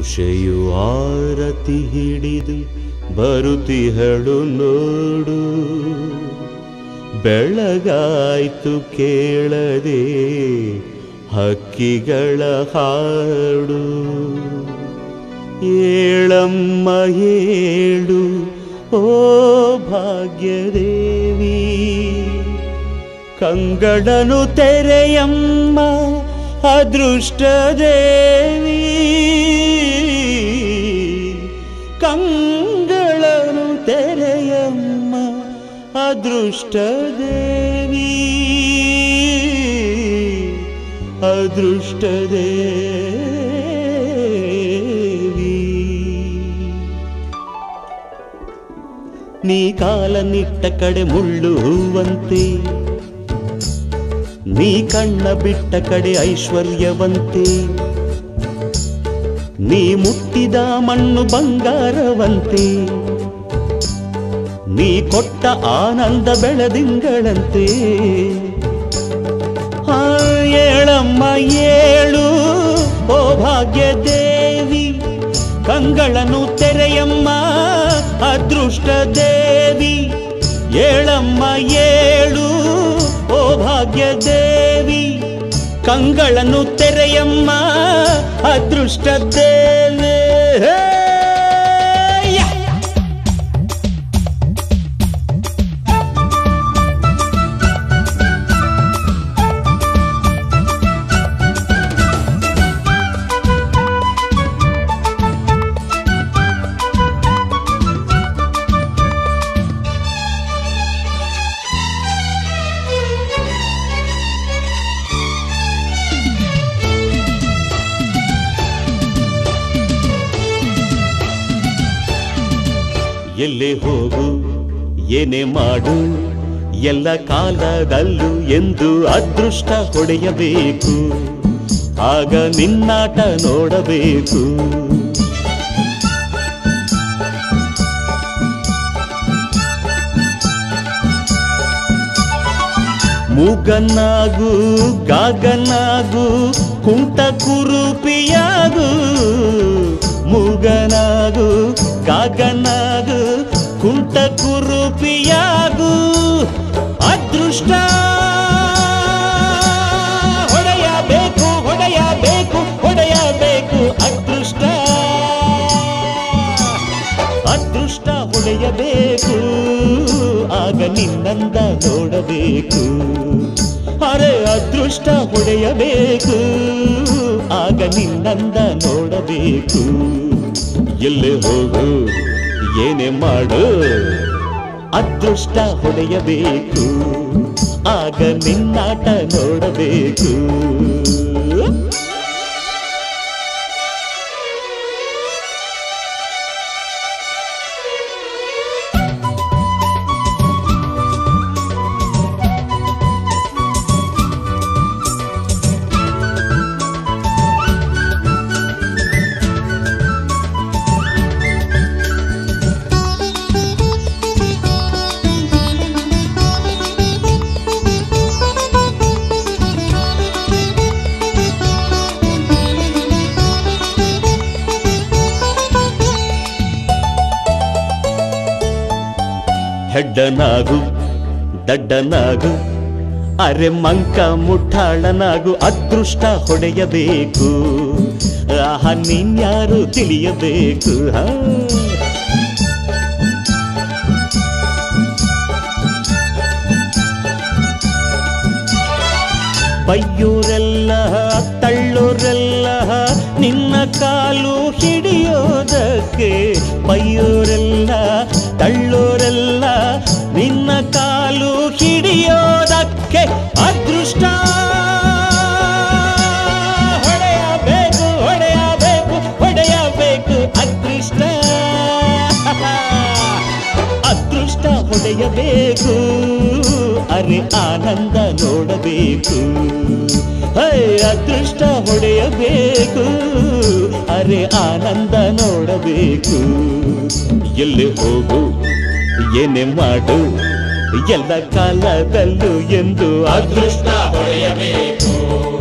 ಉಷೆಯು ಆರತಿ ಹಿಡಿದು ಬರುತಿಹಳು ನೋಡು ಬೆಳಗಾಯ್ತು ಕೇಳದೆ ಹಕ್ಕಿಗಳ ಹಾಡು ಏಳಮ್ಮ ಏಳು ಓ ಭಾಗ್ಯದೇವಿ ಕಂಗಳನು ತೆರೆಯಮ್ಮ ಅದೃಷ್ಟ ದೇವಿ ಕಂಗಳನು ತೆರೆಯಮ್ಮ ಅದೃಷ್ಟ ದೇವಿ ಅದೃಷ್ಟ ದೇವಿ ನೀ ಕಾಲನಿಟ್ಟ ಕಡೆ ಮುಳ್ಳು ಹೂವಂತೆ ನೀ ಕಣ್ಣ ಬಿಟ್ಟ ಕಡೆ ಐಶ್ವರ್ಯವಂತೆ ನೀ ಮುಟ್ಟಿದ ಮಣ್ಣು ಬಂಗಾರವಂತೆ ನೀ ಕೊಟ್ಟ ಆನಂದ ಬೆಳದಿಂಗಳಂತೆ ಆ ಏಳಮ್ಮ ಏಳು ಓ ಭಾಗ್ಯ ದೇವಿ ಕಂಗಳನು ತೆರೆಯಮ್ಮ ಅದೃಷ್ಟ ದೇವಿ ಏಳಮ್ಮ ಏಳು ಓ ಭಾಗ್ಯ ದೇವಿ ಕಂಗಳನು ತೆರೆಯಮ್ಮ ಅದೃಷ್ಟ ದೇವಿ ಹೇ! ಯಾ! ಎಲ್ಲೇ ಹೋಗು ಏನೇ ಮಾಡು ಎಲ್ಲ ಕಾಲದಲ್ಲೂ ಎಂದು ಅದೃಷ್ಟ ಹೊಡೆಯಬೇಕು ಆಗ ನಿನ್ನಾಟ ನೋಡಬೇಕು ಮೂಗನ್ನಾಗು ಗಾಗನಾಗು ಕುಂಟ ಕುರುಪಿಯಾಗು ಮೂಗನಾಗು ಗಾಗನಾಗು ಕುಂಟ ಕುರುಪಿಯಾಗು ಅದೃಷ್ಟ ಹೊಡೆಯಬೇಕು ಹೊಡೆಯಬೇಕು ಹೊಡೆಯಬೇಕು ಅದೃಷ್ಟ ಅದೃಷ್ಟ ಹೊಡೆಯಬೇಕು ಆಗ ನಿನ್ನಂದ ನೋಡಬೇಕು ಅರೆ ಅದೃಷ್ಟ ಹೊಡೆಯಬೇಕು ಆಗ ನಿನ್ನಂದ ನೋಡಬೇಕು ಎಲ್ಲೇ ಹೋಗು ಏನೇ ಮಾಡು ಅದೃಷ್ಟ ಹೊಡೆಯಬೇಕು ಆಗ ನಿನ್ನಾಟ ನೋಡಬೇಕು ಹೆಡ್ಡನಾಗು ದಡ್ಡನಾಗು ಅರೆ ಮಂಕ ಮುಠಾಳನಾಗು ಅದೃಷ್ಟ ಹೊಡೆಯಬೇಕು ಆಹ ನೀನ್ಯಾರು ತಿಳಿಯಬೇಕು ಹಾ ಬೈಯೋರೆಲ್ಲ ತಳ್ಳೋರೆಲ್ಲ ನಿನ್ನ ಕಾಲು ಹಿಡಿಯೋದಕ್ಕೆ ಬೈಯೋರೆಲ್ಲ ತಳ್ಳೋರೆಲ್ಲ ನಿನ್ನ ಕಾಲು ಹಿಡಿಯೋದಕ್ಕೆ ಅದೃಷ್ಟ ಹೊಡೆಯಬೇಕು ಹೊಡೆಯಬೇಕು ಹೊಡೆಯಬೇಕು ಅದೃಷ್ಟ ಅದೃಷ್ಟ ಹೊಡೆಯಬೇಕು ಅರೆ ಆನಂದ ನೋಡಬೇಕು ಹೇ ಅದೃಷ್ಟ ಹೊಡೆಯಬೇಕು ಅರೆ ಆನಂದ ನೋಡಬೇಕು ಎಲ್ಲಿ ಹೋಗು ಏನೇ ಮಾಡು ಎಲ್ಲ ಕಾಲದಲ್ಲೂ ಎಂದು ಅದೃಷ್ಟ ಹೊಡೆಯಬೇಕು